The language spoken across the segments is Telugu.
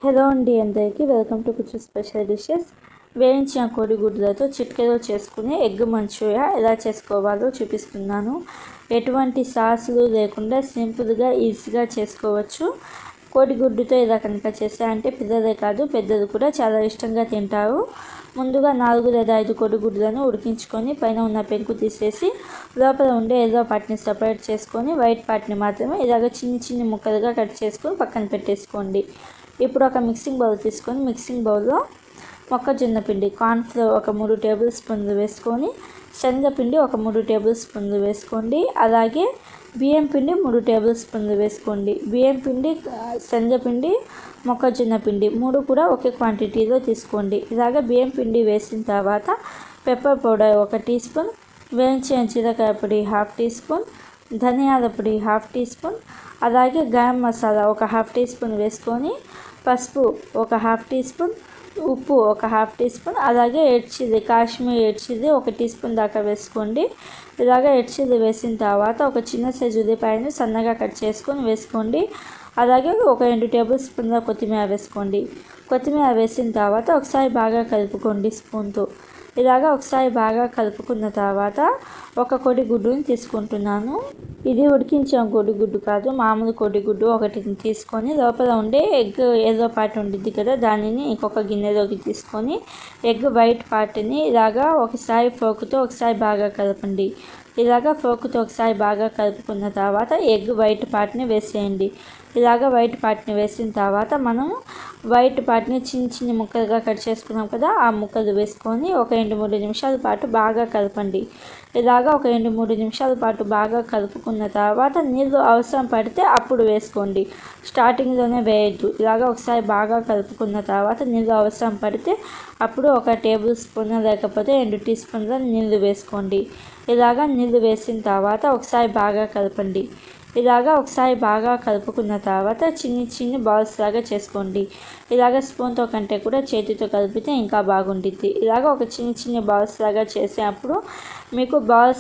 హలో అండి అందరికీ వెల్కమ్ టు కుచ్చు స్పెషల్ డిషెస్ వేయించిన కోడిగుడ్లతో చిటికెలో చేసుకునే ఎగ్ మంచూరియా ఎలా చేసుకోవాలో చూపిస్తున్నాను ఎటువంటి సాసులు లేకుండా సింపుల్గా ఈజీగా చేసుకోవచ్చు కోడిగుడ్డుతో ఇలా కనుక చేస్తారంటే పిల్లలే కాదు పెద్దలు కూడా చాలా ఇష్టంగా తింటారు ముందుగా నాలుగు లేదా ఐదు కోడిగుడ్లను ఉడికించుకొని పైన ఉన్న పెంకు తీసేసి లోపల ఉండే ఎల్లో పార్ట్ని సపరేట్ చేసుకొని వైట్ పార్ట్ని మాత్రమే ఇలాగ చిన్ని చిన్ని ముక్కలుగా కట్ చేసుకొని పక్కన పెట్టేసుకోండి ఇప్పుడు ఒక మిక్సింగ్ బౌల్ తీసుకొని మిక్సింగ్ బౌల్లో మొక్కజొన్న పిండి కార్న్ఫ్లోర్ ఒక మూడు టేబుల్ స్పూన్లు వేసుకొని శనగపిండి ఒక మూడు టేబుల్ స్పూన్లు వేసుకోండి అలాగే బియ్యం పిండి మూడు టేబుల్ స్పూన్లు వేసుకోండి బియ్యం పిండి శనగపిండి మొక్కజొన్న పిండి మూడు కూడా ఒకే క్వాంటిటీలో తీసుకోండి ఇలాగ బియ్యం పిండి వేసిన తర్వాత పెప్పర్ పౌడర్ ఒక టీ స్పూన్ వేయించిన జీలకాయ పొడి హాఫ్ టీ స్పూన్ ధనియాల పొడి హాఫ్ టీ స్పూన్ అలాగే గరం మసాలా ఒక హాఫ్ టీ స్పూన్ వేసుకొని పసుపు ఒక హాఫ్ టీ స్పూన్ ఉప్పు ఒక హాఫ్ టీ స్పూన్ అలాగే red chilli Kashmir red chilli ఒక టీ స్పూన్ దాకా వేసుకోండి ఇలాగ రెడ్ చిల్లీ వేసిన తర్వాత ఒక చిన్న సైజు ఉల్లిపాయను సన్నగా కట్ చేసుకొని వేసుకోండి అలాగే ఒక రెండు టేబుల్ స్పూన్ల కొత్తిమీర వేసుకోండి కొత్తిమీర వేసిన తర్వాత ఒకసారి బాగా కలుపుకోండి స్పూన్తో ఇలాగా ఒకసారి బాగా కలుపుకున్న తర్వాత ఒక కోడిగుడ్డుని తీసుకుంటున్నాను ఇది ఉడికించిన కోడిగుడ్డు కాదు మామూలు కోడిగుడ్డు ఒకటి తీసుకొని లోపల ఉండే ఎగ్ ఎల్లో పార్ట్ ఉండిద్ది కదా దానిని ఇంకొక గిన్నెలోకి తీసుకొని ఎగ్ వైట్ పార్ట్ని ఇలాగా ఒకసారి ఫోకుతో ఒకసారి బాగా కలపండి ఇలాగ ఫోకుతో ఒకసారి బాగా కలుపుకున్న తర్వాత ఎగ్ వైట్ పార్ట్ని వేసేయండి ఇలాగ వైట్ పార్ట్ని వేసిన తర్వాత మనం వైట్ పార్ట్ని చిన్న చిన్న ముక్కలుగా కట్ చేసుకున్నాం కదా ఆ ముక్కలు వేసుకొని ఒక రెండు మూడు నిమిషాల పాటు బాగా కలపండి ఇలాగ ఒక రెండు మూడు నిమిషాల పాటు బాగా కలుపుకున్న తర్వాత నీళ్ళు అవసరం పడితే అప్పుడు వేసుకోండి స్టార్టింగ్లోనే వేయద్దు ఇలాగ ఒకసారి బాగా కలుపుకున్న తర్వాత నీళ్ళు అవసరం పడితే అప్పుడు ఒక టేబుల్ స్పూన్ లేకపోతే రెండు టీ స్పూన్ల నీళ్ళు వేసుకోండి ఇలాగ నీళ్ళు వేసిన తర్వాత ఒకసారి బాగా కలపండి ఇలాగా ఒకసారి బాగా కలుపుకున్న తర్వాత చిన్ని చిన్ని బాల్స్ లాగా చేసుకోండి ఇలాగ స్పూన్తో కంటే కూడా చేతితో కలిపితే ఇంకా బాగుంటుంది ఇలాగ ఒక చిన్ని చిన్ని బాల్స్ లాగా చేసేటప్పుడు మీకు బాల్స్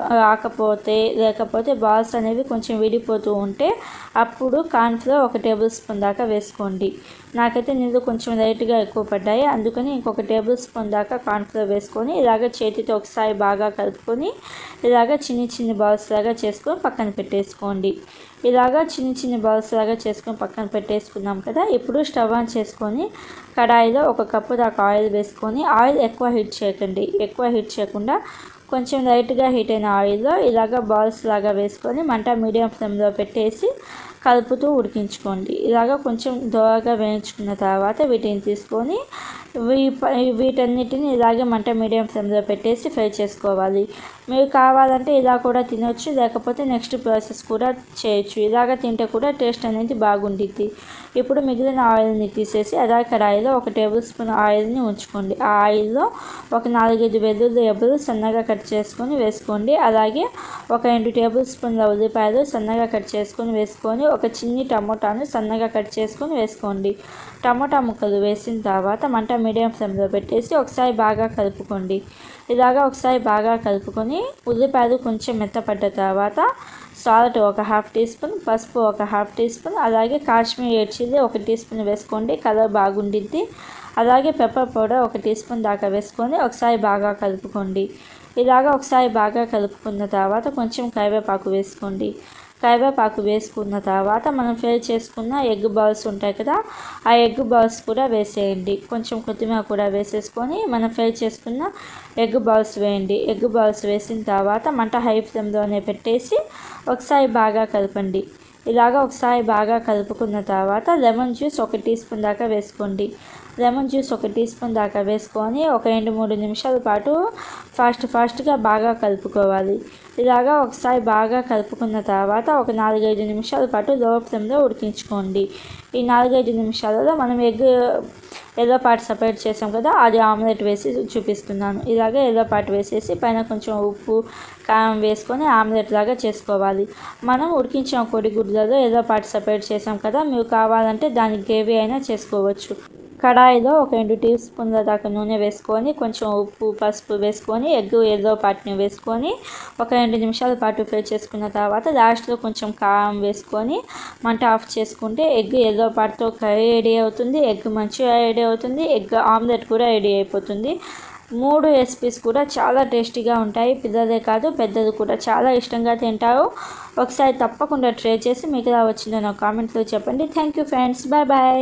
రాకపోతే లేకపోతే బాల్స్ అనేవి కొంచెం విడిపోతూ ఉంటే అప్పుడు కార్న్ఫ్లోర్ ఒక టేబుల్ స్పూన్ దాకా వేసుకోండి నాకైతే నీళ్ళు కొంచెం లైట్గా ఎక్కువ పడ్డాయి అందుకని ఇంకొక టేబుల్ స్పూన్ దాకా కార్న్ఫ్లోర్ వేసుకొని ఇలాగ చేతితో ఒకసారి బాగా కలుపుకొని ఇలాగ చిన్ని చిన్ని బాల్స్ లాగా చేసుకొని పక్కన పెట్టేసుకోండి ఇలాగా చిన్ని చిన్ని బాల్స్ లాగా చేసుకొని పక్కన పెట్టేసుకున్నాం కదా ఇప్పుడు స్టవ్ ఆన్ చేసుకొని కడాయిలో ఒక కప్పు దాకా ఆయిల్ వేసుకొని ఆయిల్ ఎక్కువ హీట్ చేయకండి ఎక్కువ హీట్ చేయకుండా కొంచెం లైట్గా హీట్ అయిన ఆయిల్లో ఇలాగ బాల్స్ లాగా వేసుకొని మంట మీడియం ఫ్లేమ్లో పెట్టేసి కలుపుతూ ఉడికించుకోండి ఇలాగ కొంచెం దోరగా వేయించుకున్న తర్వాత వీటిని తీసుకొని వీటన్నిటిని ఇలాగే మంట మీడియం ఫ్లేమ్లో పెట్టేసి ఫ్రై చేసుకోవాలి మీరు కావాలంటే ఇలా కూడా తినొచ్చు లేకపోతే నెక్స్ట్ ప్రాసెస్ కూడా చేయొచ్చు ఇలాగ తింటే కూడా టేస్ట్ అనేది బాగుండిద్ది ఇప్పుడు మిగిలిన ఆయిల్ని తీసేసి అలా కడాయిలో ఒక టేబుల్ స్పూన్ ఆయిల్ని ఉంచుకోండి ఆ ఆయిల్లో ఒక నాలుగైదు వెల్లుల్లి ఎబ్బలు సన్నగా కట్ చేసుకొని వేసుకోండి అలాగే ఒక రెండు టేబుల్ స్పూన్ల ఉల్లిపాయలు సన్నగా కట్ చేసుకొని వేసుకొని ఒక చిన్ని టమోటాను సన్నగా కట్ చేసుకొని వేసుకోండి టమోటా ముక్కలు వేసిన తర్వాత మంట మీడియం ఫ్లేమ్లో పెట్టేసి ఒకసారి బాగా కలుపుకోండి ఇలాగా ఒకసారి బాగా కలుపుకొని ఉల్లిపాయలు కొంచెం మెత్తపడ్డ తర్వాత సాల్ట్ ఒక హాఫ్ టీ స్పూన్ పసుపు ఒక హాఫ్ టీ స్పూన్ అలాగే కాశ్మీర్ రెడ్ చిల్లీ ఒక టీ స్పూన్ వేసుకోండి కలర్ బాగుండిద్ది అలాగే పెప్పర్ పౌడర్ ఒక టీ స్పూన్ దాకా వేసుకొని ఒకసారి బాగా కలుపుకోండి ఇలాగ ఒకసారి బాగా కలుపుకున్న తర్వాత కొంచెం కరివేపాకు వేసుకోండి కరివేపాకు వేసుకున్న తర్వాత మనం ఫ్రై చేసుకున్న ఎగ్ బాల్స్ ఉంటాయి కదా ఆ ఎగ్ బాల్స్ కూడా వేసేయండి కొంచెం కొత్తిమీర కూడా వేసేసుకొని మనం ఫ్రై చేసుకున్న ఎగ్ బాల్స్ వేయండి ఎగ్ బాల్స్ వేసిన తర్వాత మంట హై ఫ్లేమ్లోనే పెట్టేసి ఒకసారి బాగా కలపండి ఇలాగ ఒకసారి బాగా కలుపుకున్న తర్వాత లెమన్ జ్యూస్ ఒక టీ స్పూన్ దాకా వేసుకోండి లెమన్ జ్యూస్ ఒక టీ స్పూన్ దాకా వేసుకొని ఒక రెండు మూడు నిమిషాల పాటు ఫాస్ట్ ఫాస్ట్గా బాగా కలుపుకోవాలి ఇలాగా ఒకసారి బాగా కలుపుకున్న తర్వాత ఒక నాలుగైదు నిమిషాల పాటు లో ఫ్లేమ్లో ఉడికించుకోండి ఈ నాలుగైదు నిమిషాలలో మనం ఎగ్ ఎల్లో పార్ట్ సపరేట్ చేసాం కదా అది ఆమ్లెట్ వేసి చూపిస్తున్నాను ఇలాగే ఎల్లో పార్ట్ వేసేసి పైన కొంచెం ఉప్పు కారం వేసుకొని ఆమ్లెట్ లాగా చేసుకోవాలి మనం ఉడికించిన కోడిగుడ్లలో ఎల్లో పార్ట్ సపరేట్ చేసాం కదా మీరు కావాలంటే దాని గ్రేవీ అయినా చేసుకోవచ్చు కడాయిలో ఒక రెండు టీ స్పూన్ల దాకా నూనె వేసుకొని కొంచెం ఉప్పు పసుపు వేసుకొని ఎగ్ ఎల్లో పాటుని వేసుకొని ఒక రెండు నిమిషాల పాటు ఫ్రై చేసుకున్న తర్వాత లాస్ట్లో కొంచెం కారం వేసుకొని మంట ఆఫ్ చేసుకుంటే ఎగ్ ఎల్లో పాటుతో కర్రీ రెడీ అవుతుంది ఎగ్ మంచిగా రెడీ అవుతుంది ఎగ్ ఆమ్లెట్ కూడా రెడీ అయిపోతుంది మూడు రెసిపీస్ కూడా చాలా టేస్టీగా ఉంటాయి పిల్లలే కాదు పెద్దలు కూడా చాలా ఇష్టంగా తింటారు ఒకసారి తప్పకుండా ట్రై చేసి మీకు ఎలా వచ్చిందో నా కామెంట్లో చెప్పండి thank you friends bye bye